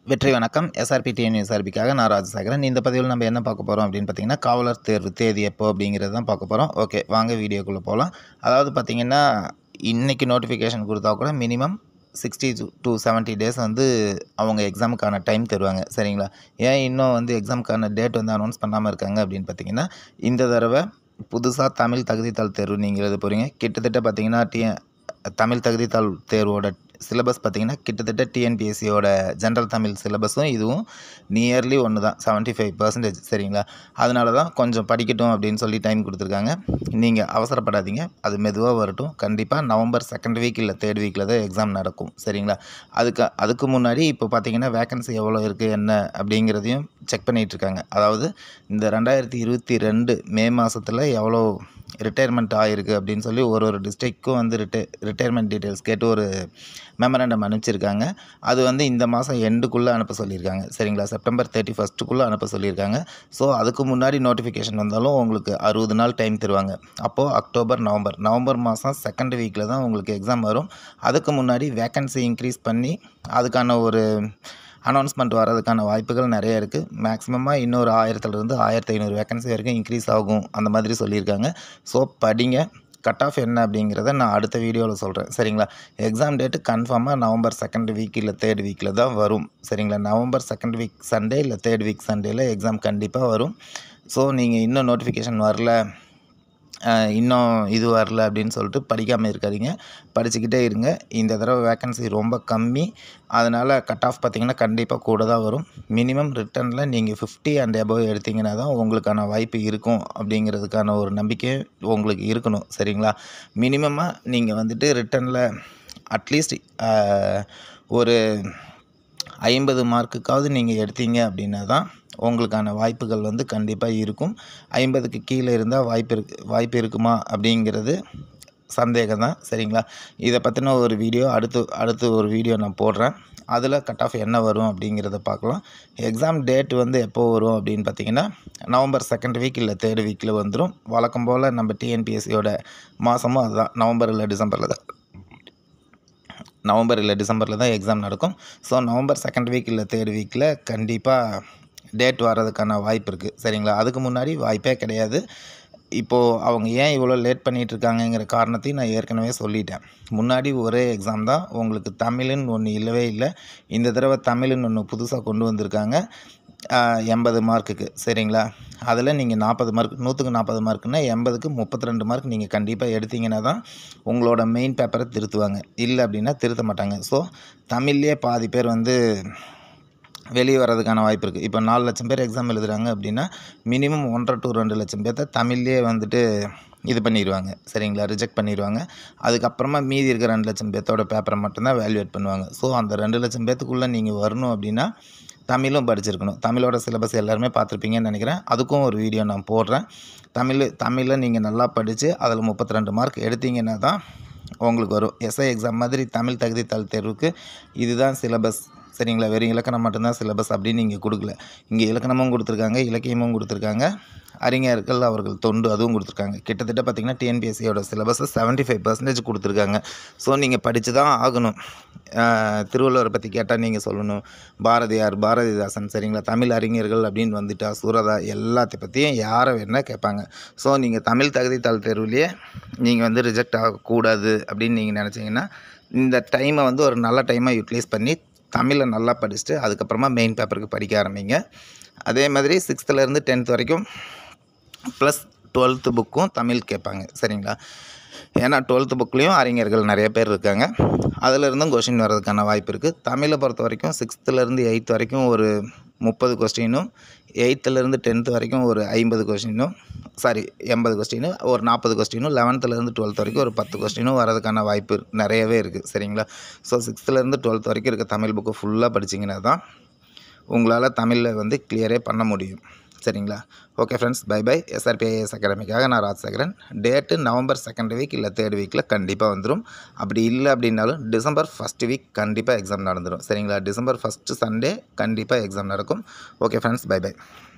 வெற்றி வணக்கம் SRP TN எஸ்ஆர்பிக்காக நான் ராஜசேகரன் இந்த பதிவில் நம்ம என்ன பார்க்க போகிறோம் அப்படின்னு பார்த்தீங்கன்னா காவலர் தேர்வு தேதி எப்போ அப்படிங்கிறது தான் பார்க்க போகிறோம் ஓகே வாங்க வீடியோக்குள்ளே போகலாம் அதாவது பார்த்தீங்கன்னா இன்றைக்கி நோட்டிஃபிகேஷன் கொடுத்தா கூட minimum sixty to seventy days வந்து அவங்க எக்ஸாமுக்கான டைம் தருவாங்க சரிங்களா ஏன் இன்னும் வந்து எக்ஸாமுக்கான டேட் வந்து அனௌன்ஸ் பண்ணாமல் இருக்காங்க அப்படின்னு பார்த்தீங்கன்னா இந்த தடவை புதுசாக தமிழ் தகுதித்தாள் தேர்வு நீங்கள் எழுத போகிறீங்க கிட்டத்தட்ட பார்த்தீங்கன்னா டிஎ தமிழ் தகுதித்தாள் தேர்வோட சிலபஸ் பார்த்தீங்கன்னா கிட்டத்தட்ட டிஎன்பிஎஸ்சியோட ஜென்ரல் தமிழ் சிலபஸும் இதுவும் நியர்லி ஒன்று தான் செவன்ட்டி ஃபைவ் பர்சன்டேஜ் சரிங்களா அதனால தான் கொஞ்சம் படிக்கட்டும் அப்படின்னு சொல்லி டைம் கொடுத்துருக்காங்க நீங்கள் அவசரப்படாதீங்க அது மெதுவாக வரட்டும் கண்டிப்பாக நவம்பர் செகண்ட் வீக் இல்லை தேர்ட் வீக்கில் தான் எக்ஸாம் நடக்கும் சரிங்களா அதுக்கு அதுக்கு முன்னாடி இப்போ பார்த்தீங்கன்னா வேகன்சி எவ்வளோ இருக்குது என்ன அப்படிங்கிறதையும் செக் பண்ணிகிட்டு இருக்காங்க அதாவது இந்த ரெண்டாயிரத்தி இருபத்தி ரெண்டு மே மாதத்தில் எவ்வளோ ரிட்டையர்மெண்ட் ஆகிருக்கு அப்படின்னு சொல்லி ஒரு ஒரு டிஸ்ட்ரிக்ட்க்கும் வந்து ரிட்டை ரிட்டையர்மெண்ட் டீட்டெயில்ஸ் கேட்டு ஒரு மெமரண்டம் அனுப்பிச்சிருக்காங்க அது வந்து இந்த மாதம் எண்டுக்குள்ளே அனுப்ப சொல்லியிருக்காங்க சரிங்களா செப்டம்பர் தேர்ட்டி ஃபஸ்ட்டுக்குள்ளே அனுப்ப சொல்லியிருக்காங்க ஸோ அதுக்கு முன்னாடி நோட்டிஃபிகேஷன் வந்தாலும் உங்களுக்கு அறுபது நாள் டைம் தருவாங்க அப்போது அக்டோபர் நவம்பர் நவம்பர் மாதம் செகண்ட் வீக்கில் தான் உங்களுக்கு எக்ஸாம் வரும் அதுக்கு முன்னாடி வேக்கன்சி இன்க்ரீஸ் பண்ணி அதுக்கான ஒரு அனௌன்ஸ்மெண்ட் வர்றதுக்கான வாய்ப்புகள் நிறைய இருக்குது மேக்ஸிமமாக இன்னொரு ஆயிரத்துலேருந்து ஆயிரத்தி ஐநூறு வேக்கன்சி வரைக்கும் இன்க்ரீஸ் ஆகும் அந்த மாதிரி சொல்லியிருக்காங்க ஸோ படிங்க கட் ஆஃப் என்ன அப்படிங்கிறத நான் அடுத்த வீடியோவில் சொல்கிறேன் சரிங்களா எக்ஸாம் டேட்டு கன்ஃபார்மாக நவம்பர் செகண்ட் வீக் இல்லை தேர்ட் வீக்கில் தான் வரும் சரிங்களா நவம்பர் செகண்ட் வீக் சண்டே இல்லை தேர்ட் வீக் சண்டேயில் எக்ஸாம் கண்டிப்பாக வரும் ஸோ நீங்கள் இன்னும் நோட்டிஃபிகேஷன் வரல அஹ் இன்னும் இது வரல அப்படின்னு சொல்லிட்டு படிக்காமல் இருக்காதீங்க படிச்சுக்கிட்டே இருங்க இந்த தடவை வேக்கன்சி ரொம்ப கம்மி அதனால் கட் ஆஃப் பார்த்தீங்கன்னா கண்டிப்பாக கூட தான் வரும் மினிமம் ரிட்டனில் நீங்கள் ஃபிஃப்டி அண்ட் எபோவ் எடுத்தீங்கன்னா தான் உங்களுக்கான வாய்ப்பு இருக்கும் அப்படிங்கிறதுக்கான ஒரு நம்பிக்கை உங்களுக்கு இருக்கணும் சரிங்களா மினிமமாக நீங்கள் வந்துட்டு ரிட்டனில் அட்லீஸ்ட் ஒரு ஐம்பது மார்க்குக்காவது நீங்கள் எடுத்தீங்க அப்படின்னா தான் உங்களுக்கான வாய்ப்புகள் வந்து கண்டிப்பாக இருக்கும் ஐம்பதுக்கு கீழே இருந்தால் வாய்ப்பு இருக்கு வாய்ப்பு இருக்குமா அப்படிங்கிறது சந்தேகம் தான் சரிங்களா இதை பற்றின ஒரு வீடியோ அடுத்து அடுத்து ஒரு வீடியோ நான் போடுறேன் அதில் கட் ஆஃப் என்ன வரும் அப்படிங்கிறத பார்க்கலாம் எக்ஸாம் டேட் வந்து எப்போ வரும் அப்படின்னு பார்த்தீங்கன்னா நவம்பர் செகண்ட் வீக் இல்லை தேர்ட் வீக்கில் வந்துடும் வழக்கம் போல் நம்ம டிஎன்பிஎஸ்சியோட மாதமும் அதுதான் நவம்பர் இல்லை டிசம்பரில் தான் நவம்பர் இல்லை டிசம்பரில் தான் எக்ஸாம் நடக்கும் ஸோ நவம்பர் செகண்ட் வீக் இல்லை தேர்ட் வீக்கில் கண்டிப்பாக டேட் வர்றதுக்கான வாய்ப்பு இருக்குது சரிங்களா அதுக்கு முன்னாடி வாய்ப்பே கிடையாது இப்போது அவங்க ஏன் இவ்வளோ லேட் பண்ணிகிட்டு இருக்காங்கங்கிற காரணத்தையும் நான் ஏற்கனவே சொல்லிட்டேன் முன்னாடி ஒரே எக்ஸாம் தான் உங்களுக்கு தமிழுன்னு ஒன்று இல்லவே இல்லை இந்த தடவை தமிழுன்னு ஒன்று புதுசாக கொண்டு வந்திருக்காங்க எண்பது மார்க்குக்கு சரிங்களா அதில் நீங்கள் நாற்பது மார்க் நூற்றுக்கு நாற்பது மார்க்குன்னா எண்பதுக்கு முப்பத்தி ரெண்டு மார்க் நீங்கள் கண்டிப்பாக எடுத்தீங்கன்னா தான் உங்களோட மெயின் பேப்பரை திருத்துவாங்க இல்லை அப்படின்னா திருத்த மாட்டாங்க ஸோ தமிழ்லேயே பாதி பேர் வந்து வெளியே வர்றதுக்கான வாய்ப்பு இருக்குது இப்போ நாலு லட்சம் பேர் எக்ஸாம் எழுதுகிறாங்க அப்படின்னா மினிமம் ஒன்றரை டு ரெண்டு லட்சம் பேர்த்த தமிழ்லேயே வந்துட்டு இது பண்ணிடுவாங்க சரிங்களா ரிஜெக்ட் பண்ணிடுவாங்க அதுக்கப்புறமா மீதி இருக்கிற ரெண்டு லட்சம் பேர்த்தோட பேப்பரை மட்டும்தான் வேல்யூவேட் பண்ணுவாங்க ஸோ அந்த ரெண்டு லட்சம் பேர்த்துக்குள்ளே நீங்கள் வரணும் அப்படின்னா தமிழும் படிச்சிருக்கணும் தமிழோட சிலபஸ் எல்லாருமே பார்த்துருப்பீங்கன்னு நினைக்கிறேன் அதுக்கும் ஒரு வீடியோ நான் போடுறேன் தமிழ் தமிழில் நீங்கள் நல்லா படித்து அதில் முப்பத்தி ரெண்டு மார்க் எடுத்தீங்கன்னா தான் உங்களுக்கு வரும் எஸ்ஐ எக்ஸாம் மாதிரி தமிழ் தகுதித்தாள் தேர்வுக்கு இதுதான் சிலபஸ் சரிங்களா வெறும் இலக்கணம் மட்டும்தான் சிலபஸ் அப்படின்னு இங்கே கொடுக்கல இங்கே இலக்கணமும் கொடுத்துருக்காங்க இலக்கியமும் கொடுத்துருக்காங்க அறிஞர்கள் அவர்கள் தொண்டு அதுவும் கொடுத்துருக்காங்க கிட்டத்தட்ட பார்த்திங்கன்னா டிஎன்பிஎஸ்சியோட சிலபஸை செவன்ட்டி ஃபைவ் பர்சன்டேஜ் கொடுத்துருக்காங்க ஸோ நீங்கள் படித்து தான் ஆகணும் திருவள்ளுவரை பற்றி கேட்டால் நீங்கள் சொல்லணும் பாரதியார் பாரதிதாசன் சரிங்களா தமிழ் அறிஞர்கள் அப்படின்னு வந்துட்டா சூரதா எல்லாத்தை பற்றியும் யாரை வேணால் கேட்பாங்க ஸோ நீங்கள் தமிழ் தகுதித்தாள் தேர்வுலேயே நீங்கள் வந்து ரிஜெக்ட் ஆகக்கூடாது அப்படின்னு நீங்கள் நினச்சிங்கன்னா இந்த டைமை வந்து ஒரு நல்ல டைமாக யூட்டிலைஸ் பண்ணி தமிழை நல்லா படிச்சுட்டு அதுக்கப்புறமா மெயின் பேப்பருக்கு படிக்க ஆரம்பிங்க அதே மாதிரி சிக்ஸ்த்துலேருந்து டென்த் வரைக்கும் ப்ளஸ் டுவெல்த்து புக்கும் தமிழ் கேட்பாங்க சரிங்களா ஏன்னா டுவெல்த்து புக்லேயும் அறிஞர்கள் நிறைய பேர் இருக்காங்க அதிலிருந்தும் கொஷின் வர்றதுக்கான வாய்ப்பு இருக்குது தமிழை பொறுத்த வரைக்கும் சிக்ஸ்த்துலேருந்து எயித் வரைக்கும் ஒரு முப்பது கொஸ்டினும் எயித்துலேருந்து டென்த்து வரைக்கும் ஒரு ஐம்பது கொஸ்டினும் சாரி எண்பது கொஸ்டினு ஒரு நாற்பது கொஸ்டினும் லெவன்த்துலேருந்து டுவெல்த் வரைக்கும் ஒரு பத்து கொஸ்டினும் வரதுக்கான வாய்ப்பு நிறையவே இருக்குது சரிங்களா ஸோ சிக்ஸ்த்துலேருந்து டுவெல்த் வரைக்கும் இருக்க தமிழ் புக்கு ஃபுல்லாக படிச்சிங்கன்னா தான் உங்களால் தமிழில் வந்து கிளியரே பண்ண முடியும் சரிங்களா okay friends bye bye SRPIS அகாடமிக்காக நான் Rajasekaran date November second week இல்லை தேர்ட் வீக்கில் கண்டிப்பாக வந்துடும் அப்படி இல்லை அப்படின்னாலும் டிசம்பர் ஃபஸ்ட் வீக் கண்டிப்பாக எக்ஸாம் நடந்துடும் சரிங்களா டிசம்பர் ஃபஸ்ட்டு சண்டே கண்டிப்பாக எக்ஸாம் நடக்கும் ஓகே ஃப்ரெண்ட்ஸ் பை பை